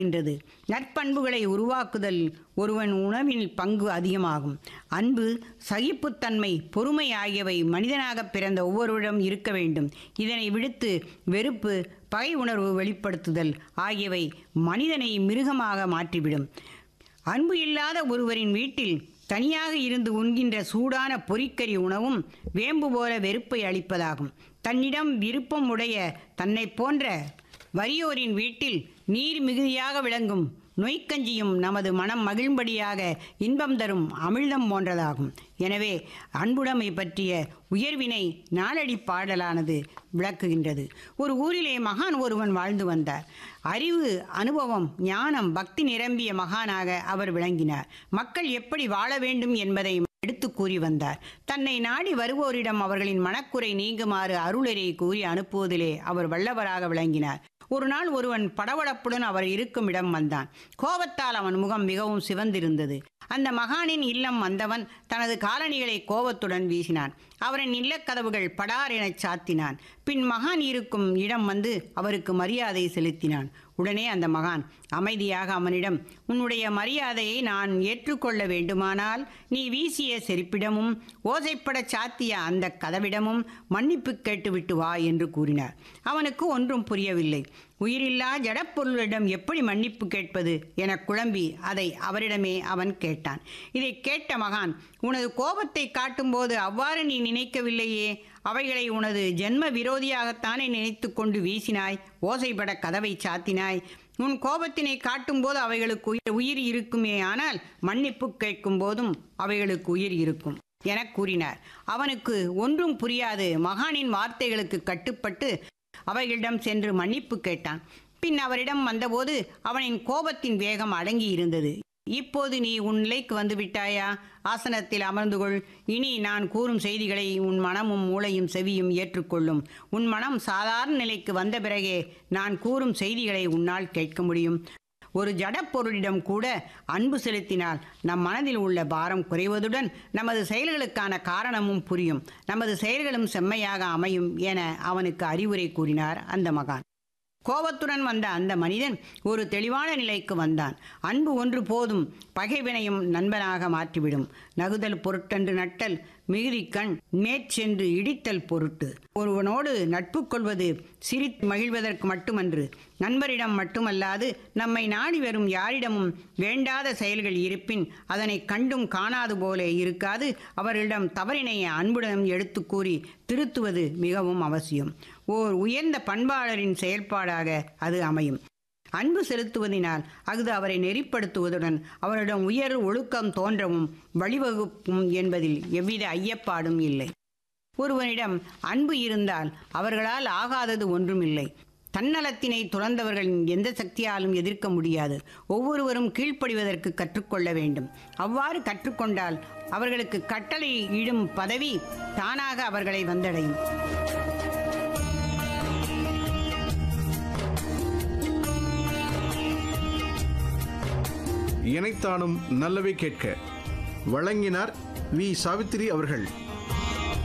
என்றது நற்பண்புகளை உருவாக்குதல் ஒருவன் உணவில் பங்கு அதிகமாகும் அன்பு சகிப்புத்தன்மை பொறுமை ஆகியவை மனிதனாக பிறந்த ஒவ்வொருவரிடம் இருக்க வேண்டும் இதனை விடுத்து வெறுப்பு பகை உணர்வு வெளிப்படுத்துதல் ஆகியவை மனிதனை மிருகமாக மாற்றிவிடும் அன்பு இல்லாத ஒருவரின் வீட்டில் தனியாக இருந்து உண்கின்ற சூடான பொறிக்கறி உணவும் வேம்பு போல வெறுப்பை அளிப்பதாகும் தன்னிடம் விருப்பம் உடைய தன்னை போன்ற வறியோரின் வீட்டில் நீர் மிகுதியாக விளங்கும் நொய்க்கஞ்சியும் நமது மனம் மகிழும்படியாக இன்பம் தரும் அமிழ்தம் போன்றதாகும் எனவே அன்புடைமை பற்றிய உயர்வினை நாளடி பாடலானது விளக்குகின்றது ஒரு ஊரிலே மகான் ஒருவன் வாழ்ந்து வந்தார் அறிவு அனுபவம் ஞானம் பக்தி நிரம்பிய மகானாக அவர் விளங்கினார் மக்கள் எப்படி வாழ வேண்டும் என்பதை எடுத்து கூறி வந்தார் தன்னை நாடி வருவோரிடம் அவர்களின் மனக்குறை நீங்குமாறு அருளரை கூறி அனுப்புவதிலே அவர் வல்லவராக விளங்கினார் ஒரு நாள் ஒருவன் படபடப்புடன் அவர் இருக்கும் இடம் வந்தான் கோபத்தால் அவன் முகம் மிகவும் சிவந்திருந்தது அந்த மகானின் இல்லம் வந்தவன் தனது காலணிகளை கோபத்துடன் வீசினான் அவரின் இல்லக்கதவுகள் படார் எனச் சாத்தினான் பின் மகான் இருக்கும் இடம் வந்து அவருக்கு மரியாதை செலுத்தினான் உடனே அந்த மகான் அமைதியாக அவனிடம் உன்னுடைய மரியாதையை நான் ஏற்றுக்கொள்ள வேண்டுமானால் நீ வீசிய செருப்பிடமும் ஓசைப்படச் சாத்திய அந்த கதவிடமும் மன்னிப்பு கேட்டுவிட்டு வா என்று கூறினார் அவனுக்கு ஒன்றும் புரியவில்லை உயிரில்லா ஜடப்பொருளிடம் எப்படி மன்னிப்பு கேட்பது என குழம்பி அதை அவரிடமே அவன் கேட்டான் இதை கேட்ட மகான் உனது கோபத்தை காட்டும்போது அவ்வாறு நீ நினைக்கவில்லையே அவைகளை உனது ஜென்ம விரோதியாகத்தானே நினைத்து கொண்டு வீசினாய் ஓசைப்பட கதவை சாத்தினாய் உன் கோபத்தினை காட்டும்போது அவைகளுக்கு உயிர் உயிர் இருக்குமே ஆனால் மன்னிப்பு கேட்கும் போதும் அவைகளுக்கு உயிர் இருக்கும் என கூறினார் அவனுக்கு ஒன்றும் புரியாது மகானின் வார்த்தைகளுக்கு கட்டுப்பட்டு அவைகளிடம் சென்று மன்னிப்பு கேட்டான் பின் அவரிடம் வந்தபோது அவனின் கோபத்தின் வேகம் அடங்கி இருந்தது இப்போது நீ உன் நிலைக்கு வந்து விட்டாயா ஆசனத்தில் அமர்ந்து கொள் இனி நான் கூறும் செய்திகளை உன் மனமும் மூளையும் செவியும் ஏற்றுக்கொள்ளும் உன் மனம் சாதாரண நிலைக்கு வந்த பிறகே நான் கூறும் செய்திகளை உன்னால் கேட்க முடியும் ஒரு ஜடப்பொருளிடம் கூட அன்பு செலுத்தினால் நம் மனதில் உள்ள பாரம் குறைவதுடன் நமது செயல்களுக்கான காரணமும் புரியும் நமது செயல்களும் செம்மையாக அமையும் என அவனுக்கு அறிவுரை கூறினார் அந்த மகான் கோபத்துடன் வந்த அந்த மனிதன் ஒரு தெளிவான நிலைக்கு வந்தான் அன்பு ஒன்று போதும் பகைவினையும் நண்பனாக மாற்றிவிடும் நகுதல் பொருட்டன்று நட்டல் மிகுதிக்கண் மேற்சென்று இடித்தல் பொருட்டு ஒருவனோடு நட்பு கொள்வது சிரித்து மகிழ்வதற்கு மட்டுமன்று நண்பரிடம் மட்டுமல்லாது நம்மை நாடி வரும் யாரிடமும் வேண்டாத செயல்கள் இருப்பின் அதனை கண்டும் காணாது போல இருக்காது அவர்களிடம் தவறினை அன்புடன் எடுத்து கூறி திருத்துவது மிகவும் அவசியம் ஓர் உயர்ந்த பண்பாளரின் செயல்பாடாக அது அமையும் அன்பு செலுத்துவதினால் அஃது அவரை நெறிப்படுத்துவதுடன் அவரிடம் உயர் ஒழுக்கம் தோன்றவும் வழிவகுக்கும் என்பதில் எவ்வித ஐயப்பாடும் இல்லை ஒருவனிடம் அன்பு இருந்தால் அவர்களால் ஆகாதது ஒன்றுமில்லை தன்னலத்தினை துறந்தவர்களின் எந்த சக்தியாலும் எதிர்க்க முடியாது ஒவ்வொருவரும் கீழ்ப்படிவதற்கு கற்றுக்கொள்ள வேண்டும் அவ்வாறு கற்றுக்கொண்டால் அவர்களுக்கு கட்டளை இடும் பதவி தானாக அவர்களை வந்தடையும் இணைத்தானும் நல்லவை கேட்க வழங்கினார் வி சாவித்திரி அவர்கள்